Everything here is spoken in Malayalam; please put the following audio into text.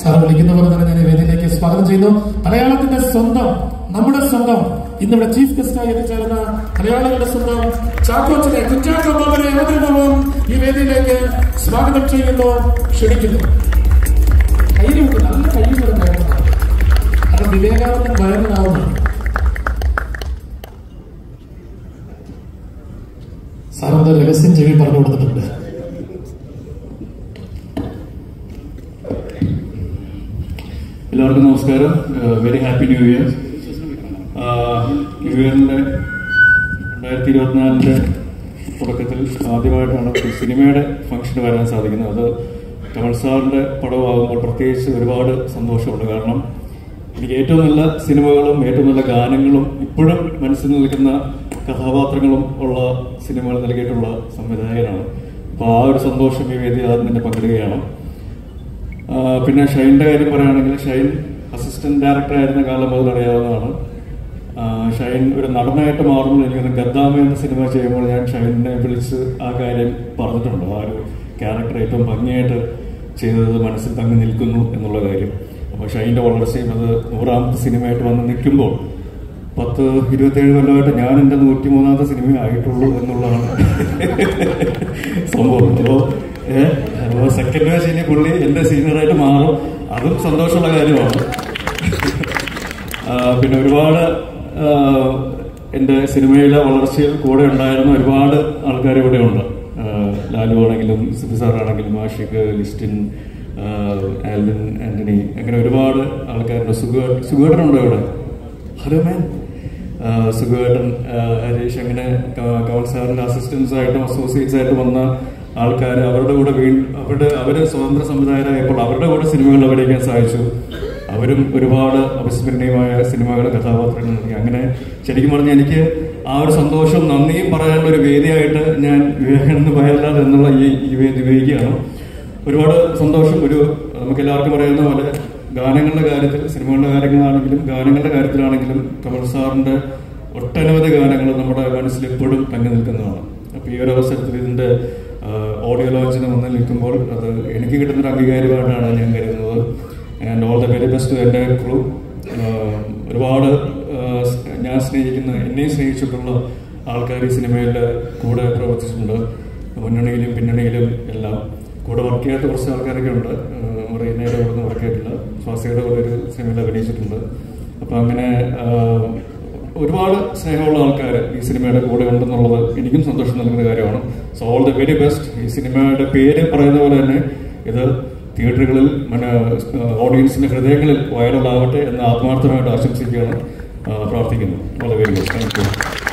സാർ വിളിക്കുന്ന പോലെ തന്നെ ഞാൻ ഈ വേദിയിലേക്ക് സ്വാഗതം ചെയ്യുന്നു മലയാളത്തിന്റെ സ്വന്തം നമ്മുടെ സ്വന്തം ഇന്നിവിടെ ചീഫ് ഗസ്റ്റായി എത്തിച്ചേർന്ന മലയാളികളുടെ സ്വന്തം ചാക്കോച്ചനെ കുറ്റാക്കോ ബാബനെ അവതരണവും ഈ വേദിയിലേക്ക് സ്വാഗതം ചെയ്യുന്നു ക്ഷണിക്കുന്നു കയ്യിലുണ്ട് നല്ല കയ്യിലുള്ള കയറുന്നതാണ് അത് വിവേകാനന്ദൻ വയറിനാവുന്നതാണ് സാറിന്റെ രഹസ്യം ചെവി പറഞ്ഞു കൊടുത്തിട്ടുണ്ട് എല്ലാവർക്കും നമസ്കാരം very happy new year new ഇയറിന്റെ രണ്ടായിരത്തി ഇരുപത്തിനാലിന്റെ തുടക്കത്തിൽ ആദ്യമായിട്ടാണ് ഒരു സിനിമയുടെ ഫംഗ്ഷന് വരാൻ സാധിക്കുന്നത് അത് കമൽ സാറിന്റെ പടമാകുമ്പോൾ പ്രത്യേകിച്ച് ഒരുപാട് സന്തോഷമുണ്ട് കാരണം എനിക്ക് ഏറ്റവും നല്ല സിനിമകളും ഏറ്റവും നല്ല ഗാനങ്ങളും ഇപ്പോഴും മനസ്സിൽ നിൽക്കുന്ന കഥാപാത്രങ്ങളും ഉള്ള സിനിമകൾ നൽകിയിട്ടുള്ള സംവിധായകനാണ് അപ്പോൾ ആ ഒരു സന്തോഷം ഈ വേദി ആദ്യം തന്നെ പങ്കിടുകയാണ് ആ, പിന്നെ ഷൈൻ്റെ കാര്യം പറയുകയാണെങ്കിൽ ഷൈൻ അസിസ്റ്റന്റ് ഡയറക്ടർ ആയിരുന്ന കാലം മുതൽ അറിയാവുന്നതാണ് ആ, ഷൈൻ ഒരു നടനായിട്ട് മാറുമ്പോൾ എനിക്ക് ഗദ്ദാമ എന്ന സിനിമ ചെയ്യുമ്പോൾ ഞാൻ ഷൈനെ വിളിച്ച് ആ കാര്യം പറഞ്ഞിട്ടുണ്ട് ആ ഒരു ക്യാരക്ടർ ഏറ്റവും ഭംഗിയായിട്ട് ചെയ്തത് മനസ്സിൽ തങ്ങി നിൽക്കുന്നു എന്നുള്ള കാര്യം അപ്പോൾ ഷൈൻ്റെ വളർച്ചയും അത് നൂറാമത്തെ സിനിമയായിട്ട് വന്ന് നിൽക്കുമ്പോൾ പത്ത് ഇരുപത്തേഴ് കൊല്ലമായിട്ട് ഞാൻ എൻ്റെ നൂറ്റി മൂന്നാമത്തെ സിനിമ ആയിട്ടുള്ളൂ എന്നുള്ളതാണ് സംഭവം അപ്പോൾ അപ്പോൾ സെക്കൻഡ് ബാച്ച് ഇനി പുള്ളി എൻ്റെ സീനിയറായിട്ട് മാറും അതും സന്തോഷമുള്ള കാര്യമാണ് ആ, പിന്നെ ഒരുപാട് ആ, എൻ്റെ സിനിമയിലെ വളർച്ചയിൽ കൂടെ ഉണ്ടായിരുന്ന ഒരുപാട് ആൾക്കാർ ഇവിടെ ഉണ്ട് ആ, ലാലു ആണെങ്കിലും സിബി സാറാണെങ്കിലും ആഷിഖ് ലിസ്റ്റിൻ ആ, ആൽവിൻ ആന്റണി അങ്ങനെ ഒരുപാട് ആൾക്കാരുണ്ട് സുഖ സുഖേട്ടനുണ്ടോ ഇവിടെ ഹലോ മാൻ സുഖേട്ടൻ ഹരീഷ് അങ്ങനെ ക- കമൽ സാറിന്റെ അസിസ്റ്റൻസ് ആയിട്ടും അസോസിയേറ്റ്സ് ആയിട്ട് വന്ന ആൾക്കാർ അവരുടെ കൂടെ വീ അവരുടെ അവര് സ്വതന്ത്ര സംവിധായകരായപ്പോൾ അവരുടെ കൂടെ സിനിമകൾ അഭിനയിക്കാൻ സാധിച്ചു അവരും ഒരുപാട് അവിസ്മരണീയമായ സിനിമകൾ കഥാപാത്രങ്ങൾ നൽകി അങ്ങനെ ശരിക്കും പറഞ്ഞാൽ എനിക്ക് ആ ഒരു സന്തോഷവും നന്ദിയും പറയാനുള്ള ഒരു വേദിയായിട്ട് ഞാൻ വിവേകാനന്ദ വയലാർ എന്നുള്ള ഈ ഈ വേദി ഉപയോഗിക്കുകയാണ് ഒരുപാട് സന്തോഷം ഒരു നമുക്ക് എല്ലാവർക്കും അറിയാവുന്ന പോലെ ഗാനങ്ങളുടെ കാര്യത്തിൽ സിനിമകളുടെ കാര്യങ്ങളാണെങ്കിലും ഗാനങ്ങളുടെ കാര്യത്തിലാണെങ്കിലും കമൽ സാറിന്റെ ഒട്ടനവധി ഗാനങ്ങൾ നമ്മുടെ മനസ്സിൽ എപ്പോഴും തങ്ങി നിൽക്കുന്നതാണ് അപ്പൊ ഈ ഒരു അവസരത്തിൽ ഇതിന്റെ ഓഡിയോ ലോഞ്ചിന് വന്ന് നിൽക്കുമ്പോൾ അത് എനിക്ക് കിട്ടുന്നൊരു അംഗീകാരമായിട്ടാണ് ഞാൻ കരുതുന്നത് and all the very best എൻ്റെ ക്രൂ ഒരുപാട് ആ, ഞാൻ സ്നേഹിക്കുന്ന എന്നെയും സ്നേഹിച്ചിട്ടുള്ള ആൾക്കാർ ഈ സിനിമയിൽ കൂടെ പ്രവർത്തിച്ചിട്ടുണ്ട് മുന്നണിയിലും പിന്നണിയിലും എല്ലാം കൂടെ വർക്ക് ചെയ്യാത്ത കുറച്ച് ആൾക്കാരൊക്കെ ഉണ്ട് റീനയുടെ കൂടെ ഒന്നും വർക്ക് ചെയ്തിട്ടില്ല സ്വാസിയുടെ കൂടെ ഒരു സിനിമയിൽ അഭിനയിച്ചിട്ടുണ്ട് അപ്പൊ അങ്ങനെ ആ, ഒരുപാട് സ്നേഹമുള്ള ആൾക്കാർ ഈ സിനിമയുടെ കൂടെ ഉണ്ടെന്നുള്ളത് എനിക്കും സന്തോഷം നൽകുന്ന കാര്യമാണ് so all the very best ഈ സിനിമയുടെ പേര് പറയുന്ന പോലെ തന്നെ ഇത് തിയേറ്ററുകളിൽ മന ഓഡിയൻസിന്റെ ഹൃദയങ്ങളിൽ വൈറലാവട്ടെ എന്ന് ആത്മാർത്ഥമായിട്ട് ആശംസിക്കുകയാണ് ആ, പ്രാർത്ഥിക്കുന്നു all the very best thank U